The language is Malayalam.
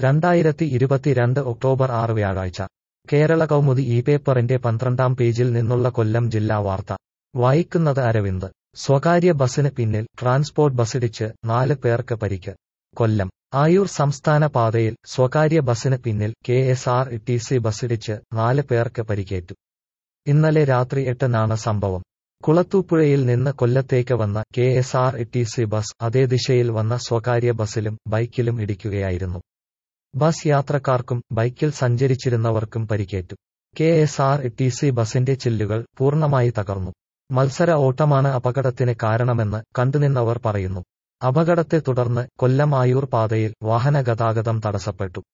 രണ്ടായിരത്തി ഇരുപത്തിരണ്ട് ഒക്ടോബർ ആറ് വ്യാഴാഴ്ച കേരള കൗമുദി ഈ പേപ്പറിന്റെ പന്ത്രണ്ടാം പേജിൽ നിന്നുള്ള കൊല്ലം ജില്ലാ വാർത്ത വായിക്കുന്നത് അരവിന്ദ് സ്വകാര്യ ബസിന് പിന്നിൽ ട്രാൻസ്പോർട്ട് ബസിടിച്ച് നാല് പേർക്ക് പരിക്ക് കൊല്ലം ആയൂർ സംസ്ഥാന പാതയിൽ സ്വകാര്യ ബസിന് പിന്നിൽ K S R T C ബസിടിച്ച് നാല് പേർക്ക് പരിക്കേറ്റു ഇന്നലെ രാത്രി എട്ടിനാണ് സംഭവം കുളത്തൂപ്പുഴയിൽ നിന്ന് കൊല്ലത്തേക്ക് വന്ന K S R T C bus അതേ ദിശയിൽ വന്ന സ്വകാര്യ ബസിലും ബൈക്കിലും ഇടിക്കുകയായിരുന്നു ബസ് യാത്രക്കാർക്കും ബൈക്കിൽ സഞ്ചരിച്ചിരുന്നവർക്കും പരിക്കേറ്റു K S R T C ബസിന്റെ ചില്ലുകൾ പൂർണ്ണമായി തകർന്നു മത്സര ഓട്ടമാണ് അപകടത്തിന് കാരണമെന്ന് കണ്ടുനിന്നവർ പറയുന്നു അപകടത്തെ തുടർന്ന് കൊല്ലം ആയൂർ പാതയിൽ വാഹന ഗതാഗതം തടസ്സപ്പെട്ടു